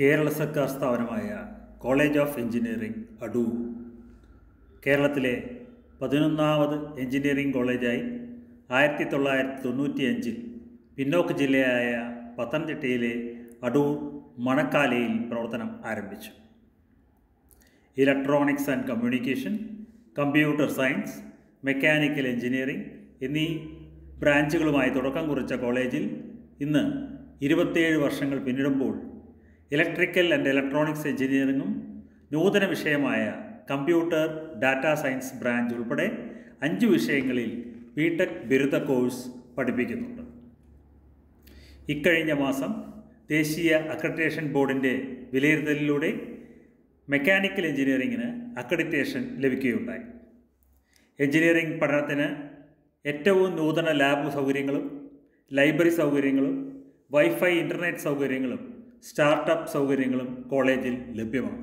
കേരള സർക്കാർ സ്ഥാപനമായ college of engineering Adoor കേരളത്തിലെ പതിനൊന്നാമത് എഞ്ചിനീയറിംഗ് കോളേജായി ആയിരത്തി തൊള്ളായിരത്തി തൊണ്ണൂറ്റി അഞ്ചിൽ പിന്നോക്ക ജില്ലയായ പത്തനംതിട്ടയിലെ അടൂർ മണക്കാലയിൽ പ്രവർത്തനം ആരംഭിച്ചു electronics and communication computer science mechanical engineering എന്നീ ബ്രാഞ്ചുകളുമായി തുടക്കം കുറിച്ച കോളേജിൽ ഇന്ന് ഇരുപത്തേഴ് വർഷങ്ങൾ പിന്നിടുമ്പോൾ ഇലക്ട്രിക്കൽ ആൻഡ് ഇലക്ട്രോണിക്സ് എഞ്ചിനീയറിംഗും നൂതന വിഷയമായ കമ്പ്യൂട്ടർ ഡാറ്റാ സയൻസ് ബ്രാഞ്ച് ഉൾപ്പെടെ അഞ്ച് വിഷയങ്ങളിൽ ബിടെക് ബിരുദ കോഴ്സ് പഠിപ്പിക്കുന്നുണ്ട് ഇക്കഴിഞ്ഞ മാസം ദേശീയ അക്രഡിറ്റേഷൻ ബോർഡിൻ്റെ വിലയിരുത്തലിലൂടെ മെക്കാനിക്കൽ എഞ്ചിനീയറിംഗിന് അക്രഡിറ്റേഷൻ ലഭിക്കുകയുണ്ടായി എഞ്ചിനീയറിംഗ് പഠനത്തിന് ഏറ്റവും നൂതന ലാബ് സൗകര്യങ്ങളും ലൈബ്രറി സൗകര്യങ്ങളും വൈഫൈ ഇൻ്റർനെറ്റ് സൗകര്യങ്ങളും സ്റ്റാർട്ടപ്പ് സൗകര്യങ്ങളും കോളേജിൽ ലഭ്യമാണ്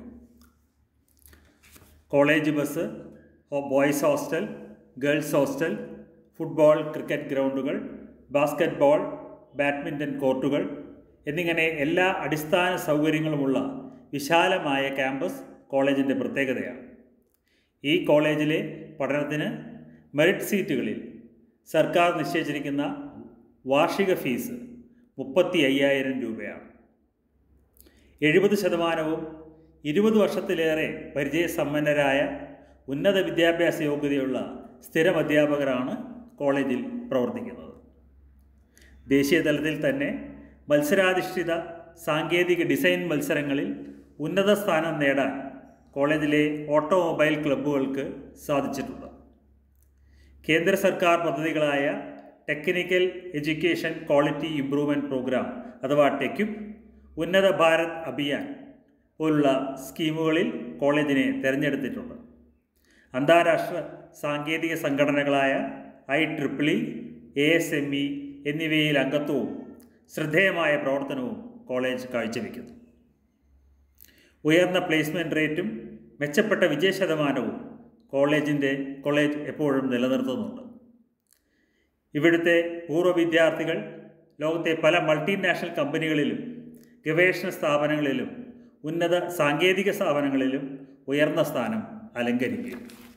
college bus boys hostel girls hostel football cricket ഗ്രൗണ്ടുകൾ ബാസ്ക്കറ്റ് ബോൾ ബാഡ്മിൻ്റൺ കോർട്ടുകൾ എന്നിങ്ങനെ എല്ലാ അടിസ്ഥാന സൗകര്യങ്ങളുമുള്ള വിശാലമായ ക്യാമ്പസ് കോളേജിൻ്റെ പ്രത്യേകതയാണ് ഈ കോളേജിലെ പഠനത്തിന് മെറിറ്റ് സീറ്റുകളിൽ സർക്കാർ നിശ്ചയിച്ചിരിക്കുന്ന വാർഷിക ഫീസ് മുപ്പത്തി അയ്യായിരം രൂപയാണ് എഴുപത് ശതമാനവും ഇരുപത് വർഷത്തിലേറെ പരിചയസമ്പന്നരായ ഉന്നത വിദ്യാഭ്യാസ യോഗ്യതയുള്ള സ്ഥിരം അധ്യാപകരാണ് കോളേജിൽ പ്രവർത്തിക്കുന്നത് ദേശീയ തലത്തിൽ തന്നെ മത്സരാധിഷ്ഠിത സാങ്കേതിക ഡിസൈൻ മത്സരങ്ങളിൽ ഉന്നത സ്ഥാനം നേടാൻ കോളേജിലെ ഓട്ടോമൊബൈൽ ക്ലബ്ബുകൾക്ക് സാധിച്ചിട്ടുണ്ട് കേന്ദ്ര സർക്കാർ പദ്ധതികളായ technical education quality improvement programme അഥവാ ടെക്യുപ് ഉന്നത ഭാരത് അഭിയാൻ പോലുള്ള സ്കീമുകളിൽ കോളേജിനെ തിരഞ്ഞെടുത്തിട്ടുണ്ട് അന്താരാഷ്ട്ര സാങ്കേതിക സംഘടനകളായ I triple E A S M E എന്നിവയിൽ അംഗത്വവും ശ്രദ്ധേയമായ പ്രവർത്തനവും കോളേജ് കാഴ്ചവെക്കുന്നു ഉയർന്ന പ്ലേസ്മെൻറ്റ് റേറ്റും മെച്ചപ്പെട്ട വിജയശതമാനവും കോളേജിൻ്റെ കോളേജ് എപ്പോഴും നിലനിർത്തുന്നുണ്ട് ഇവിടുത്തെ പൂർവ്വ വിദ്യാർത്ഥികൾ ലോകത്തെ പല മൾട്ടിനാഷണൽ കമ്പനികളിലും ഗവേഷണ സ്ഥാപനങ്ങളിലും ഉന്നത സാങ്കേതിക സ്ഥാപനങ്ങളിലും ഉയർന്ന സ്ഥാനം അലങ്കരിക്കും